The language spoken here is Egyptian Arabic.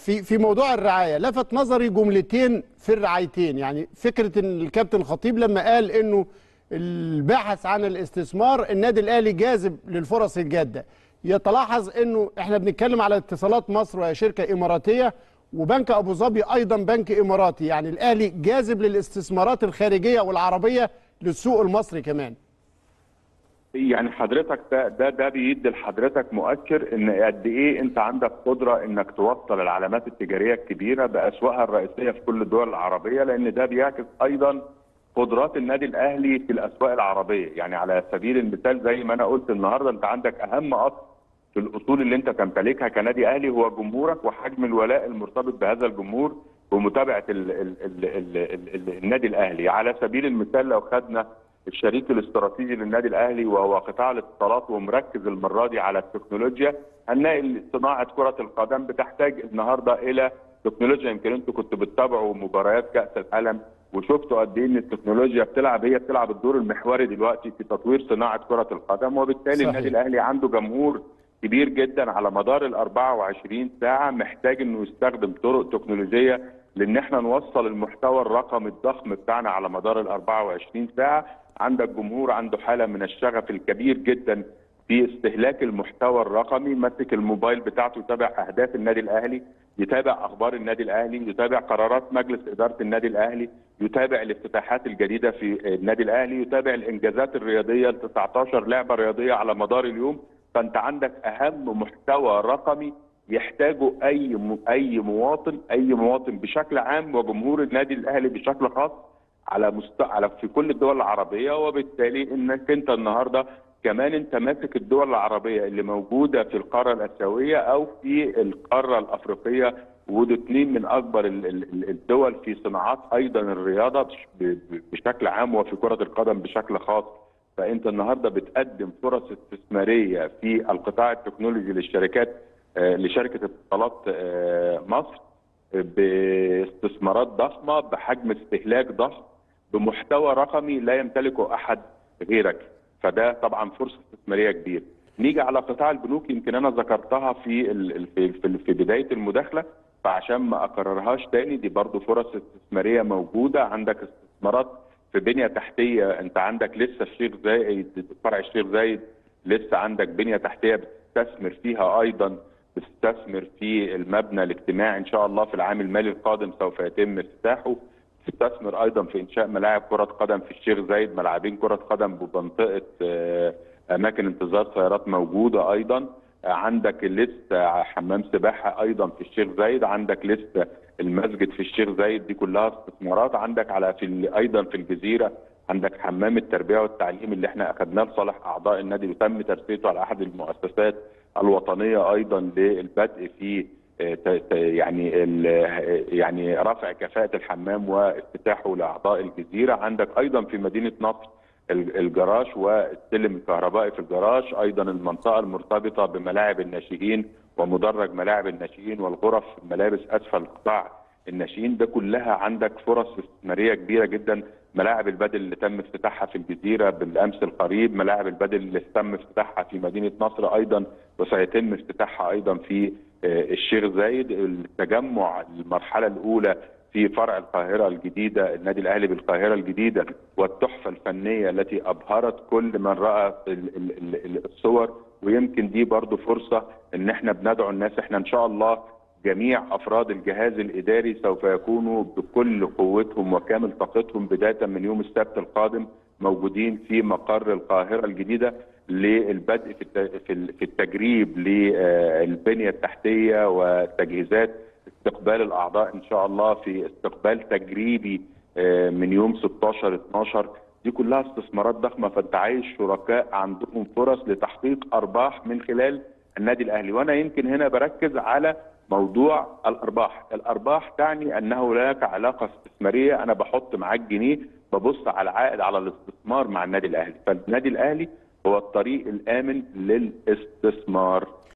في في موضوع الرعايه لفت نظري جملتين في الرعايتين يعني فكره ان الكابتن الخطيب لما قال انه الباحث عن الاستثمار النادي الاهلي جاذب للفرص الجاده يتلاحظ انه احنا بنتكلم على اتصالات مصر وهي شركه اماراتيه وبنك ابو ظبي ايضا بنك اماراتي يعني الاهلي جاذب للاستثمارات الخارجيه والعربيه للسوق المصري كمان يعني حضرتك ده ده, ده بيدي لحضرتك مؤشر ان قد ايه انت عندك قدره انك توصل العلامات التجاريه الكبيره باسواقها الرئيسيه في كل الدول العربيه لان ده بيعكس ايضا قدرات النادي الاهلي في الاسواق العربيه يعني على سبيل المثال زي ما انا قلت النهارده انت عندك اهم اصل في الاصول اللي انت تمتلكها كنادي اهلي هو جمهورك وحجم الولاء المرتبط بهذا الجمهور ومتابعه ال ال ال ال ال ال النادي الاهلي على سبيل المثال لو خدنا الشريك الاستراتيجي للنادي الاهلي وهو قطاع الاتصالات ومركز المره دي على التكنولوجيا هنلاقي صناعه كره القدم بتحتاج النهارده الى تكنولوجيا يمكن انتوا كنتوا بتتابعوا مباريات كاس العالم وشفتوا قد ايه ان التكنولوجيا بتلعب هي بتلعب الدور المحوري دلوقتي في تطوير صناعه كره القدم وبالتالي صحيح. النادي الاهلي عنده جمهور كبير جدا على مدار ال 24 ساعه محتاج انه يستخدم طرق تكنولوجيه لان احنا نوصل المحتوى الرقمي الضخم بتاعنا على مدار ال 24 ساعه عندك جمهور عنده حاله من الشغف الكبير جدا في استهلاك المحتوى الرقمي ماسك الموبايل بتاعته يتابع اهداف النادي الاهلي يتابع اخبار النادي الاهلي يتابع قرارات مجلس اداره النادي الاهلي يتابع الافتتاحات الجديده في النادي الاهلي يتابع الانجازات الرياضيه ال 19 لعبه رياضيه على مدار اليوم فانت عندك اهم محتوى رقمي يحتاجه اي م... اي مواطن اي مواطن بشكل عام وجمهور النادي الاهلي بشكل خاص على مست... على في كل الدول العربيه وبالتالي انك انت النهارده كمان انت ماسك الدول العربيه اللي موجوده في القاره الاسيويه او في القاره الافريقيه ودول اثنين من اكبر ال- ال- الدول في صناعات ايضا الرياضه بش- ب- ب- بشكل عام وفي كره القدم بشكل خاص فانت النهارده بتقدم فرص استثماريه في القطاع التكنولوجي للشركات آه، لشركه اتصالات آه، مصر باستثمارات ضخمه بحجم استهلاك ضخم بمحتوى رقمي لا يمتلكه احد غيرك فده طبعا فرصه استثماريه كبيره نيجي على قطاع البنوك يمكن انا ذكرتها في ال- ال- في في- في بدايه المداخله فعشان ما اكررهاش تاني دي برضو فرص استثماريه موجوده عندك استثمارات في بنيه تحتيه انت عندك لسه الشيخ زايد فرع الشيخ زايد لسه عندك بنيه تحتيه بتستثمر فيها ايضا بتستثمر في المبنى الاجتماعي ان شاء الله في العام المالي القادم سوف يتم افتتاحه تستثمر ايضا في انشاء ملاعب كره قدم في الشيخ زايد ملاعبين كره قدم بمنطقه آه، اماكن انتظار سيارات موجوده ايضا آه، عندك لسه حمام سباحه ايضا في الشيخ زايد عندك لسه المسجد في الشيخ زايد دي كلها استثمارات عندك على في ال- ايضا في الجزيره عندك حمام التربيه والتعليم اللي احنا اخذناه لصالح اعضاء النادي وتم ترسيته على احد المؤسسات الوطنيه ايضا للبدء في آه، ت- ت- يعني ال- يعني رفع كفاءه الحمام وافتتاحه لاعضاء الجزيره عندك ايضا في مدينه نصر ال- الجراج والسلم الكهربائي في الجراج ايضا المنطقه المرتبطه بملاعب الناشئين ومدرج ملاعب الناشئين والغرف الملابس اسفل قطاع الناشئين ده كلها عندك فرص استثماريه كبيره جدا ملاعب البدل اللي تم افتتاحها في الجزيره بالامس القريب ملاعب البدل اللي تم افتتاحها في مدينه نصر ايضا وسيتم افتتاحها ايضا في آه، الشيخ زايد التجمع المرحله الاولى في فرع القاهره الجديده النادي الاهلي بالقاهره الجديده والتحفه الفنيه التي ابهرت كل من راى ال- ال- ال- الصور ويمكن دي برضو فرصه ان احنا بندعو الناس احنا ان شاء الله جميع افراد الجهاز الاداري سوف يكونوا بكل قوتهم وكامل طاقتهم بدايه من يوم السبت القادم موجودين في مقر القاهره الجديده للبدء في الت- في ال- في التجريب للبنيه التحتيه وتجهيزات استقبال الاعضاء ان شاء الله في استقبال تجريبي آه، من يوم 16 12 دي كلها استثمارات ضخمه فانت عايز شركاء عندهم فرص لتحقيق ارباح من خلال النادي الاهلي وانا يمكن هنا بركز على موضوع الارباح، الارباح تعني انه لا لك علاقه استثماريه انا بحط معاك جنيه ببص على العائد على الاستثمار مع النادي الاهلي، فالنادي الاهلي هو الطريق الامن للاستثمار